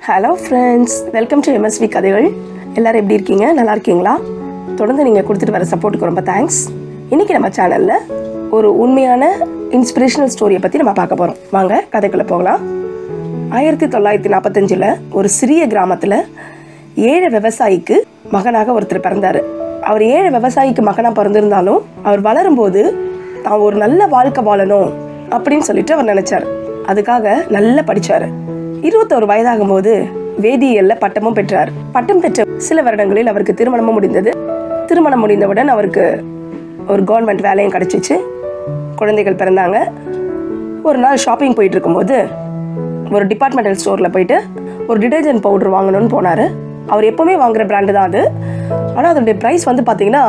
hello friends welcome to MSV கதைகள் எல்லாரும் எப்படி இருக்கீங்க நல்லா இருக்கீங்களா தொடர்ந்து நீங்கள் கொடுத்துட்டு வர சப்போர்ட்டுக்கு ரொம்ப தேங்க்ஸ் இன்னைக்கு நம்ம சேனலில் ஒரு உண்மையான இன்ஸ்பிரேஷனல் ஸ்டோரியை பற்றி நம்ம பார்க்க போகிறோம் வாங்க கதைக்குள்ளே போகலாம் ஆயிரத்தி தொள்ளாயிரத்தி நாற்பத்தஞ்சில் ஒரு சிறிய கிராமத்தில் ஏழை விவசாயிக்கு மகனாக ஒருத்தர் பிறந்தார் அவர் ஏழை விவசாயிக்கு மகனாக பிறந்திருந்தாலும் அவர் வளரும்போது தான் ஒரு நல்ல வாழ்க்கை வாழணும் அப்படின்னு சொல்லிட்டு அவர் நினைச்சார் அதுக்காக நல்லா படிச்சாரு இருபத்தோரு வயதாகும்போது வேதியியல்ல பட்டமும் பெற்றார் பட்டம் பெற்ற சில வருடங்களில் அவருக்கு திருமணமும் முடிந்தது திருமணம் முடிந்தவுடன் அவருக்கு ஒரு கவர்மெண்ட் வேலையும் கிடைச்சிச்சு குழந்தைகள் பிறந்தாங்க ஒரு நாள் ஷாப்பிங் போயிட்டு இருக்கும்போது ஒரு டிபார்ட்மெண்டல் ஸ்டோரில் போயிட்டு ஒரு டிடர்ஜென்ட் பவுடர் வாங்கணும்னு போனார் அவர் எப்போவுமே வாங்குற பிராண்டு தான் அது ஆனால் அதோடைய ப்ரைஸ் வந்து பார்த்தீங்கன்னா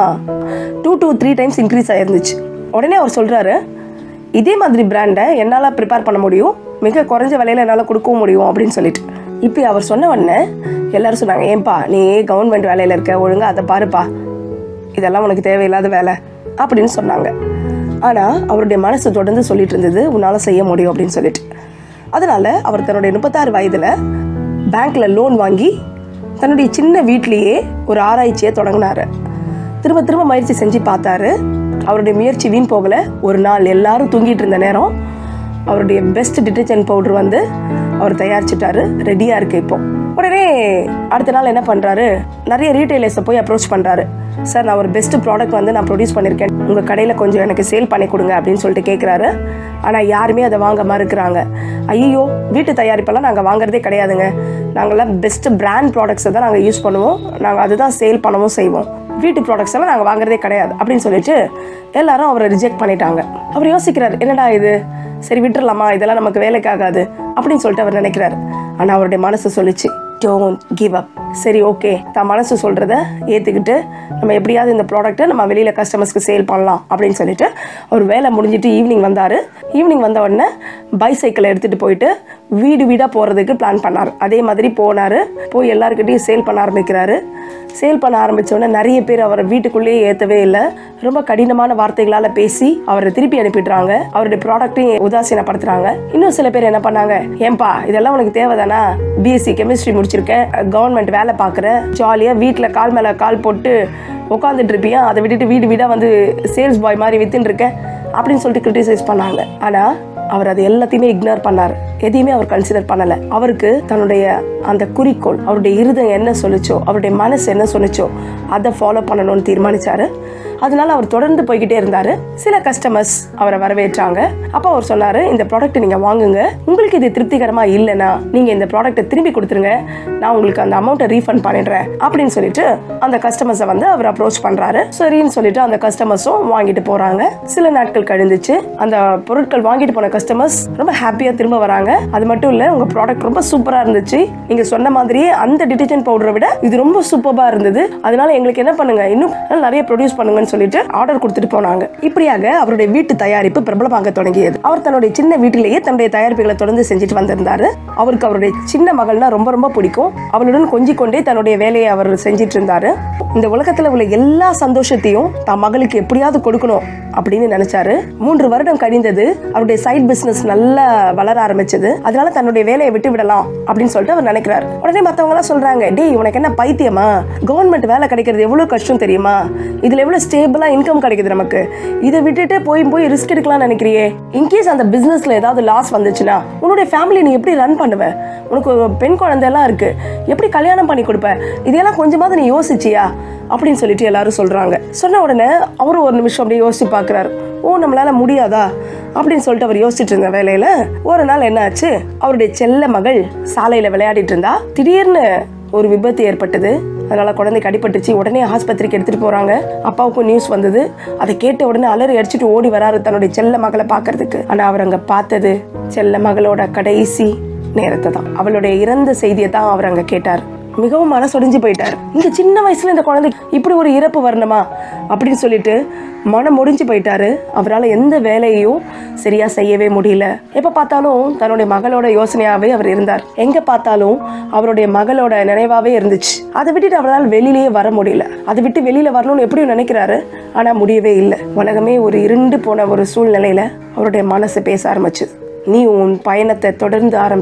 two two three times increase ஆயிருந்துச்சு உடனே அவர் சொல்கிறாரு இதே மாதிரி பிராண்டை என்னால் ப்ரிப்பேர் பண்ண முடியும் மிக குறைஞ்ச விலையில் என்னால் கொடுக்கவும் முடியும் அப்படின்னு சொல்லிட்டு இப்போ அவர் சொன்ன உடனே எல்லாரும் சொன்னாங்க ஏன்பா நீ கவர்மெண்ட் வேலையில் இருக்க ஒழுங்கா அதை பாருப்பா இதெல்லாம் உனக்கு தேவையில்லாத வேலை அப்படின்னு சொன்னாங்க ஆனால் அவருடைய மனசு தொடர்ந்து சொல்லிட்டு இருந்தது உன்னால் செய்ய முடியும் அப்படின்னு சொல்லிட்டு அதனால அவர் தன்னுடைய முப்பத்தாறு வயதில் பேங்க்ல லோன் வாங்கி தன்னுடைய சின்ன வீட்லேயே ஒரு ஆராய்ச்சியை தொடங்கினாரு திரும்ப திரும்ப முயற்சி செஞ்சு பார்த்தாரு அவருடைய முயற்சி வீண் போகல ஒரு நாள் எல்லாரும் தூங்கிட்டு இருந்த நேரம் அவருடைய பெஸ்ட் டிட்டர்ஜென்ட் பவுடர் வந்து அவர் தயாரிச்சிட்டாரு ரெடியாக இருக்கு இப்போ உடனே அடுத்த நாள் என்ன பண்ணுறாரு நிறைய ரீட்டைலர்ஸை போய் அப்ரோச் பண்ணுறாரு சார் நான் ஒரு பெஸ்ட் ப்ராடக்ட் வந்து நான் ப்ரொடியூஸ் பண்ணியிருக்கேன் உங்கள் கடையில் கொஞ்சம் எனக்கு சேல் பண்ணி கொடுங்க அப்படின்னு சொல்லிட்டு கேட்குறாரு ஆனால் யாருமே அதை வாங்க மறுக்கிறாங்க ஐயோ வீட்டு தயாரிப்பெல்லாம் நாங்கள் வாங்குறதே கிடையாதுங்க நாங்கள்லாம் பெஸ்ட் பிராண்ட் ப்ராடக்ட்ஸை தான் நாங்கள் யூஸ் பண்ணுவோம் நாங்கள் அதுதான் சேல் பண்ணவும் செய்வோம் வீட்டு ப்ராடக்ட்ஸ் எல்லாம் நாங்கள் வாங்குறதே கிடையாது அப்படின்னு சொல்லிட்டு எல்லாரும் அவரை ரிஜெக்ட் பண்ணிட்டாங்க அவர் யோசிக்கிறார் என்னடா இது சரி விட்டுறலாமா இதெல்லாம் நமக்கு வேலைக்கு ஆகாது அப்படின்னு சொல்லிட்டு அவர் நினைக்கிறாரு ஆனால் அவருடைய மனசு சொல்லிச்சு டோன்ட் கிவ் அப் சரி ஓகே தான் மனசு சொல்கிறத ஏற்றுக்கிட்டு நம்ம எப்படியாவது இந்த ப்ராடக்ட்டை நம்ம வெளியில் கஸ்டமர்ஸ்க்கு சேல் பண்ணலாம் அப்படின்னு சொல்லிட்டு அவர் வேலை முடிஞ்சிட்டு ஈவினிங் வந்தார் ஈவினிங் வந்த உடனே பைசைக்கிளை எடுத்துகிட்டு போயிட்டு வீடு வீடாக போகிறதுக்கு பிளான் பண்ணார் அதே மாதிரி போனார் போய் எல்லாருக்கிட்டையும் சேல் பண்ண ஆரம்பிக்கிறாரு சேல் பண்ண ஆரம்பிச்ச உடனே நிறைய பேர் அவரை வீட்டுக்குள்ளேயே ஏற்றவே இல்லை ரொம்ப கடினமான வார்த்தைகளால் பேசி அவரை திருப்பி அனுப்பிடுறாங்க அவருடைய ப்ராடக்ட்டையும் உதாசீனப்படுத்துறாங்க இன்னும் சில பேர் என்ன பண்ணாங்க ஏன்பா இதெல்லாம் உனக்கு தேவைதானா பிஎஸ்சி கெமிஸ்ட்ரி முடிச்சிருக்கேன் கவர்மெண்ட் வேலை பார்க்குற ஜாலியாக வீட்டில் கால் மேலே கால் போட்டு உட்காந்துட்டு இருப்பியா அதை விட்டுட்டு வீடு வீடாக வந்து சேல்ஸ் பாய் மாதிரி வித்துன்னு இருக்க அப்படின்னு சொல்லிட்டு கிரிட்டிசைஸ் பண்ணாங்க ஆனால் அவர் அது எல்லாத்தையுமே இக்னோர் பண்ணார் எதையுமே அவர் கன்சிடர் பண்ணல அவருக்கு தன்னுடைய அந்த குறிக்கோள் அவருடைய இருதயம் என்ன சொல்லுச்சோ அவருடைய மனசு என்ன சொன்னுச்சோ அதை ஃபாலோ பண்ணணும்னு தீர்மானிச்சாரு அதனால அவர் தொடர்ந்து போய்கிட்டே இருந்தாரு சில கஸ்டமர்ஸ் அவரை வரவேற்றாங்க அப்போ அவர் சொன்னாரு இந்த ப்ராடக்ட் நீங்க வாங்குங்க உங்களுக்கு இது திருப்திகரமா இல்லைன்னா நீங்க இந்த ப்ராடக்ட்டை திரும்பி கொடுத்துருங்க நான் உங்களுக்கு அந்த அமௌண்ட்டை ரீஃபண்ட் பண்ணிடுறேன் அப்படின்னு சொல்லிட்டு அந்த கஸ்டமர்ஸை வந்து அவர் அப்ரோச் பண்றாரு சரின்னு சொல்லிட்டு அந்த கஸ்டமர்ஸும் வாங்கிட்டு போறாங்க சில நாட்கள் கழிந்துச்சு அந்த பொருட்கள் வாங்கிட்டு போன கஸ்டமர்ஸ் ரொம்ப ஹாப்பியா திரும்ப வராங்க அது மட்டும் இல்ல உங்க ப்ராடக்ட் ரொம்ப சூப்பரா இருந்துச்சு நீங்க சொன்ன மாதிரியே அந்த டிட்டர்ஜென்ட் பவுடரை விட இது ரொம்ப சூப்பரா இருந்தது அதனால எங்களுக்கு என்ன பண்ணுங்க இன்னும் நிறைய ப்ரொடியூஸ் பண்ணுங்கன்னு சொல்லிட்டு ஆர்டர் கொடுத்துட்டு போனாங்க இப்படியாக அவருடைய வீட்டு தயாரிப்பு பிரபலமாக தொடங்கியது அவர் தன்னுடைய சின்ன வீட்டிலேயே தன்னுடைய தயாரிப்புகளை தொடர்ந்து செஞ்சுட்டு வந்திருந்தாரு அவருக்கு அவருடைய சின்ன மகள்னா ரொம்ப ரொம்ப பிடிக்கும் அவளுடன் கொஞ்சி கொண்டே தன்னுடைய வேலையை அவர் செஞ்சிட்டு இருந்தாரு இந்த உலகத்துல உள்ள எல்லா சந்தோஷத்தையும் தான் மகளுக்கு எப்படியாவது கொடுக்கணும் அப்படின்னு நினைச்சாரு மூன்று வருடம் கழிந்தது அவருடைய சைட் பிசினஸ் நல்லா வளர ஆரம்பிச்சது அதனால தன்னுடைய வேலையை விட்டு விடலாம் அப்படின்னு சொல்லிட்டு அவர் நினைக்கிறார் உடனே மத்தவங்க எல்லாம் சொல்றாங்க டேய் உனக்கு என்ன பைத்தியமா கவர்மெண்ட் வேலை கிடைக்கிறது எவ்வளவு கஷ்டம் தெரியுமா இதுல எவ்வளவு ஸ்டேபிளா இன்கம் கிடைக்குது நமக்கு இதை விட்டுட்டு போய் போய் ரிஸ்க் எடுக்கலாம்னு நினைக்கிறியே இன்கேஸ் அந்த பிசினஸ்ல ஏதாவது லாஸ் வந்துச்சுன்னா உன்னுடைய ஃபேமிலி நீ எப்படி ரன் பண்ணுவ உனக்கு ஒரு பெண் குழந்தை எல்லாம் இருக்கு எப்படி கல்யாணம் பண்ணி கொடுப்ப இதெல்லாம் கொஞ்சமாவது நீ யோசிச்சியா அப்படின்னு சொல்லிட்டு எல்லாரும் சொல்றாங்க சொன்ன உடனே அவரும் ஒரு நிமிஷம் அப்படியே யோசிச்சு பார்க்குறாரு ஓ நம்மளால முடியாதா அப்படின்னு சொல்லிட்டு அவர் யோசிச்சுட்டு இருந்த வேலையில ஒரு நாள் என்ன ஆச்சு அவருடைய செல்ல மகள் சாலையில விளையாடிட்டு இருந்தா திடீர்னு ஒரு விபத்து ஏற்பட்டது அதனால குழந்தைக்கு அடிபட்டுச்சு உடனே ஆஸ்பத்திரிக்கு எடுத்துட்டு போறாங்க அப்பாவுக்கும் நியூஸ் வந்தது அதை கேட்ட உடனே அலறி அடிச்சுட்டு ஓடி வராரு தன்னுடைய செல்ல மகளை பார்க்கறதுக்கு ஆனா அவர் அங்க பார்த்தது செல்ல மகளோட கடைசி நேரத்தை தான் அவளுடைய இறந்த செய்தியை தான் அவர் அங்க கேட்டார் மிகவும் மனசொடிஞ்சு போயிட்டார் இந்த சின்ன வயசுல இந்த குழந்தை இப்படி ஒரு இறப்பு வரணுமா அப்படின்னு சொல்லிட்டு மனம் முடிஞ்சு போயிட்டாரு அவரால் எந்த வேலையையும் சரியா செய்யவே முடியல எப்ப பார்த்தாலும் தன்னுடைய மகளோட யோசனையாவே அவர் இருந்தார் எங்க பார்த்தாலும் அவருடைய மகளோட நினைவாவே இருந்துச்சு அதை விட்டுட்டு அவரால் வெளியிலேயே வர முடியல அதை விட்டு வெளியில வரணும்னு எப்படியும் நினைக்கிறாரு ஆனா முடியவே இல்லை உலகமே ஒரு இருண்டு போன ஒரு சூழ்நிலையில அவருடைய மனசு பேச ஆரம்பிச்சுது நீ உன் பயணத்தை தொடர்ந்து ஆரம்பி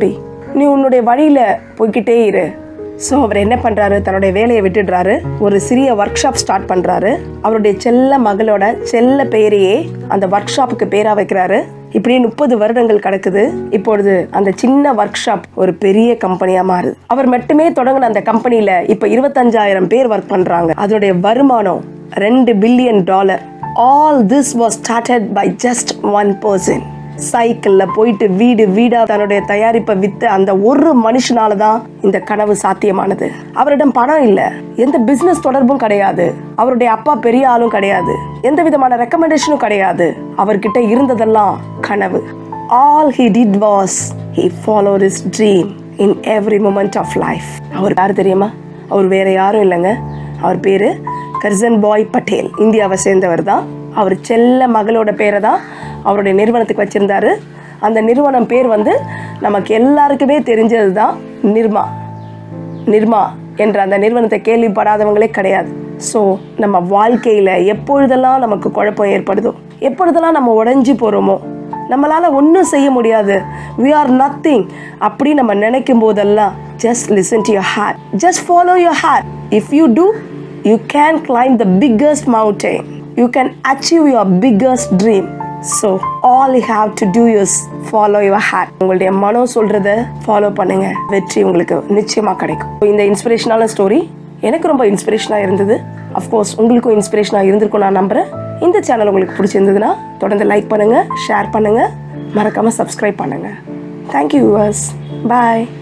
நீ உன்னுடைய வழியில் போய்க்கிட்டே இரு ஸோ அவர் என்ன பண்ணுறாரு தன்னுடைய வேலையை விட்டுடுறாரு ஒரு சிறிய ஒர்க் ஷாப் ஸ்டார்ட் பண்ணுறாரு அவருடைய செல்ல மகளோட செல்ல பெயரையே அந்த ஒர்க் ஷாப்புக்கு பேராக வைக்கிறாரு இப்படியே முப்பது வருடங்கள் கிடக்குது இப்பொழுது அந்த சின்ன ஒர்க் ஷாப் ஒரு பெரிய கம்பெனியா மாறுது அவர் மட்டுமே தொடங்கின அந்த கம்பெனியில இப்ப இருபத்தஞ்சாயிரம் பேர் ஒர்க் பண்றாங்க அதோடைய வருமானம் ரெண்டு billion dollar all this was started by just one person சைக்கிள்ல போயிட்டு வீடு வீடா தன்னுடைய தயாரிப்பை வித்த அந்த ஒரு மனுஷனால தான் இந்த கனவு சாத்தியமானது அவரிடம் பணம் இல்ல எந்த பிசினஸ் தொடர்பும் கிடையாது அவருடைய அப்பா பெரிய ஆளும் கிடையாது எந்த விதமான ரெக்கமெண்டேஷனும் கிடையாது அவர்கிட்ட இருந்ததெல்லாம் கனவு all he did was he follow is dream in every moment of life அவர் யார் தெரியுமா அவர் வேற யாரும் இல்லைங்க அவர் பேரு கர்சன் பாய் பட்டேல் இந்தியாவை சேர்ந்தவர் தான் அவர் செல்ல மகளோட பேரை தான் அவருடைய நிறுவனத்துக்கு வச்சிருந்தாரு அந்த நிறுவனம் பேர் வந்து நமக்கு எல்லாருக்குமே தெரிஞ்சது தான் நிர்மா நிர்மா என்ற அந்த நிறுவனத்தை கேள்விப்படாதவங்களே கிடையாது ஸோ நம்ம வாழ்க்கையில் எப்பொழுதெல்லாம் நமக்கு குழப்பம் ஏற்படுதோ எப்பொழுதெல்லாம் நம்ம உடைஞ்சு போகிறோமோ நம்மளால் ஒன்றும் செய்ய முடியாது வி ஆர் நத்திங் அப்படி நம்ம நினைக்கும் போதெல்லாம் just listen to your heart just follow your heart if you do you can climb the biggest mountain you can achieve your biggest dream so all you have to do is follow your heart உங்களுடைய மனம் சொல்கிறத follow பண்ணுங்க வெற்றி உங்களுக்கு நிச்சயமாக கிடைக்கும் இந்த இன்ஸ்பிரேஷனான story எனக்கு ரொம்ப இன்ஸ்பிரேஷனாக இருந்தது அஃப்கோர்ஸ் உங்களுக்கும் இன்ஸ்பிரேஷனாக இருந்திருக்கும் நான் நம்புகிறேன் இந்த சேனல் உங்களுக்கு பிடிச்சிருந்ததுன்னா தொடர்ந்து லைக் பண்ணுங்கள் ஷேர் பண்ணுங்கள் மறக்காமல் சப்ஸ்கிரைப் பண்ணுங்கள் தேங்க்யூ யூவர்ஸ் பாய்